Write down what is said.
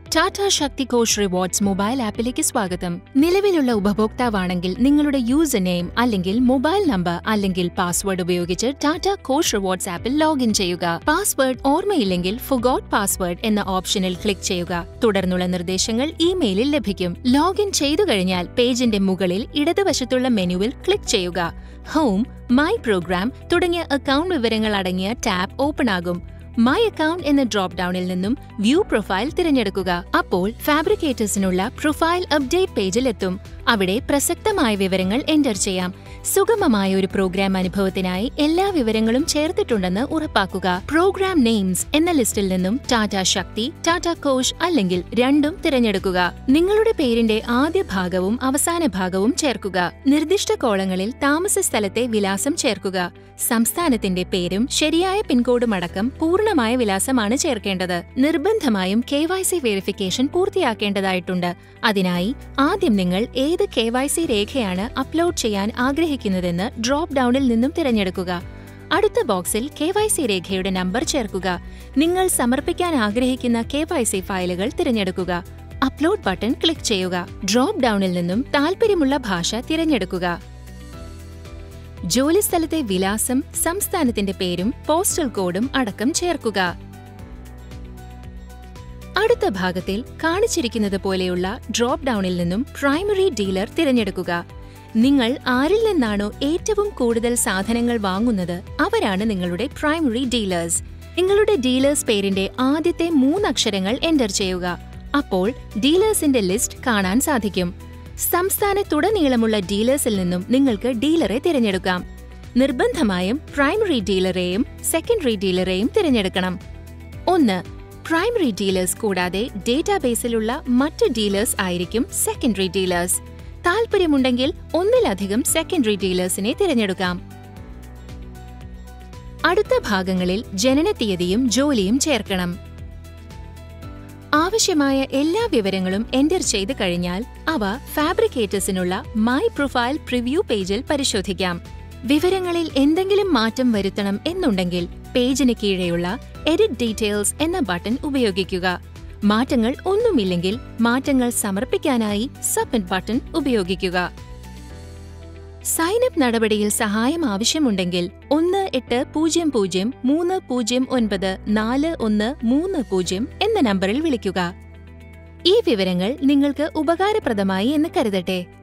Tata Shakti Kosh rewards mobile ആപ്പിലേക്ക് സ്വാഗതം നിലവിലുള്ള ഉപഭോക്താവാണെങ്കിൽ നിങ്ങളുടെ യൂസർ നെയിം അല്ലെങ്കിൽ മൊബൈൽ നമ്പർ അല്ലെങ്കിൽ പാസ്വേഡ് ഉപയോഗിച്ച് ടാറ്റ കോഷ് റിവാർഡ്സ് ആപ്പിൽ ലോഗിൻ ചെയ്യുക പാസ്വേഡ് ഓർമ്മയില്ലെങ്കിൽ ഫുഗോട്ട് പാസ്വേഡ് എന്ന ഓപ്ഷനിൽ ക്ലിക്ക് ചെയ്യുക തുടർന്നുള്ള നിർദ്ദേശങ്ങൾ ഇമെയിലിൽ ലഭിക്കും ലോഗിൻ ചെയ്തു കഴിഞ്ഞാൽ പേജിന്റെ മുകളിൽ ഇടതുവശത്തുള്ള മെനുവിൽ ക്ലിക്ക് ചെയ്യുക ഹോം മൈ പ്രോഗ്രാം തുടങ്ങിയ അക്കൗണ്ട് വിവരങ്ങൾ അടങ്ങിയ ടാബ് ഓപ്പൺ ആകും മൈ അക്കൗണ്ട് എന്ന ഡ്രോപ്പ് ഡൌണിൽ നിന്നും വ്യൂ പ്രൊഫൈൽ തിരഞ്ഞെടുക്കുക അപ്പോൾ ഫാബ്രിക്കേറ്റേഴ്സിനുള്ള പ്രൊഫൈൽ അപ്ഡേറ്റ് പേജിൽ എത്തും അവിടെ പ്രസക്തമായ വിവരങ്ങൾ എൻ്റർ ചെയ്യാം സുഗമമായ ഒരു പ്രോഗ്രാം അനുഭവത്തിനായി എല്ലാ വിവരങ്ങളും ചേർത്തിട്ടുണ്ടെന്ന് ഉറപ്പാക്കുക പ്രോഗ്രാം നെയിംസ് എന്ന ലിസ്റ്റിൽ നിന്നും ടാറ്റ ശക്തി ടാറ്റ കോഷ് അല്ലെങ്കിൽ രണ്ടും തിരഞ്ഞെടുക്കുക നിങ്ങളുടെ പേരിന്റെ ആദ്യ ഭാഗവും അവസാന ഭാഗവും ചേർക്കുക നിർദ്ദിഷ്ട കോളങ്ങളിൽ താമസ സ്ഥലത്തെ വിലാസം ചേർക്കുക സംസ്ഥാനത്തിന്റെ പേരും ശരിയായ പിൻകോഡും അടക്കം പൂർണ്ണമായ വിലാസമാണ് ചേർക്കേണ്ടത് നിർബന്ധമായും കെ വൈ സി വെരിഫിക്കേഷൻ പൂർത്തിയാക്കേണ്ടതായിട്ടുണ്ട് അതിനായി ആദ്യം നിങ്ങൾ ഏത് കെ വൈ സി രേഖയാണ് അപ്ലോഡ് ചെയ്യാൻ ആഗ്രഹിക്കുന്നതെന്ന് ഡ്രോപ്പ് ഡൌണിൽ നിന്നും തിരഞ്ഞെടുക്കുക അടുത്ത ബോക്സിൽ കെ വൈ സി രേഖയുടെ നമ്പർ ചേർക്കുക നിങ്ങൾ സമർപ്പിക്കാൻ ആഗ്രഹിക്കുന്ന കെ വൈ സി ഫയലുകൾ തിരഞ്ഞെടുക്കുക അപ്ലോഡ് ബട്ടൺ ക്ലിക്ക് ചെയ്യുക ഡ്രോപ്പ് ഡൌണിൽ നിന്നും താൽപ്പര്യമുള്ള ഭാഷ തിരഞ്ഞെടുക്കുക ജോലിസ്ഥലത്തെ വിലാസം സംസ്ഥാനത്തിന്റെ പേരും പോസ്റ്റൽ കോഡും അടക്കം ചേർക്കുക അടുത്ത ഭാഗത്തിൽ കാണിച്ചിരിക്കുന്നത് പോലെയുള്ള ഡ്രോപ്പ് ഡൌണിൽ നിന്നും പ്രൈമറി ഡീലർ തിരഞ്ഞെടുക്കുക നിങ്ങൾ ആരിൽ നിന്നാണോ ഏറ്റവും കൂടുതൽ സാധനങ്ങൾ വാങ്ങുന്നത് അവരാണ് നിങ്ങളുടെ പ്രൈമറി ഡീലേഴ്സ് നിങ്ങളുടെ ഡീലേഴ്സ് പേരിന്റെ ആദ്യത്തെ മൂന്നക്ഷരങ്ങൾ എൻ്റർ ചെയ്യുക അപ്പോൾ ഡീലേഴ്സിന്റെ ലിസ്റ്റ് കാണാൻ സാധിക്കും സംസ്ഥാനത്തുടനീളമുള്ള ഡീലേഴ്സിൽ നിന്നും നിങ്ങൾക്ക് ഡീലറെ തിരഞ്ഞെടുക്കാം നിർബന്ധമായും പ്രൈമറി ഡീലറെയും സെക്കൻഡറി ഡീലറെയും തിരഞ്ഞെടുക്കണം ഒന്ന് പ്രൈമറി ഡീലേഴ്സ് കൂടാതെ ഡേറ്റാബേസിലുള്ള മറ്റ് ഡീലേഴ്സ് ആയിരിക്കും സെക്കൻഡറി ഡീലേഴ്സ് താൽപ്പര്യമുണ്ടെങ്കിൽ ഒന്നിലധികം സെക്കൻഡറി ഡീലേഴ്സിനെ തിരഞ്ഞെടുക്കാം അടുത്ത ഭാഗങ്ങളിൽ ജനനത്തീയതിയും ജോലിയും ചേർക്കണം ആവശ്യമായ എല്ലാ വിവരങ്ങളും എൻ്റർ ചെയ്ത് കഴിഞ്ഞാൽ അവ ഫാബ്രിക്കേറ്റേഴ്സിനുള്ള മൈ പ്രൊഫൈൽ പ്രിവ്യൂ പേജിൽ പരിശോധിക്കാം വിവരങ്ങളിൽ എന്തെങ്കിലും മാറ്റം വരുത്തണം എന്നുണ്ടെങ്കിൽ പേജിന് കീഴെയുള്ള എഡിറ്റ് ഡീറ്റെയിൽസ് എന്ന ബട്ടൺ ഉപയോഗിക്കുക മാറ്റങ്ങൾ ഒന്നുമില്ലെങ്കിൽ മാറ്റങ്ങൾ സമർപ്പിക്കാനായി സബ്മിറ്റ് ബട്ടൺ ഉപയോഗിക്കുക സൈനപ്പ് നടപടിയിൽ സഹായം ആവശ്യമുണ്ടെങ്കിൽ ഒന്ന് എട്ട് പൂജ്യം പൂജ്യം മൂന്ന് പൂജ്യം ഒൻപത് നാല് ഒന്ന് മൂന്ന് പൂജ്യം എന്ന നമ്പറിൽ വിളിക്കുക ഈ വിവരങ്ങൾ നിങ്ങൾക്ക് ഉപകാരപ്രദമായി എന്ന് കരുതട്ടെ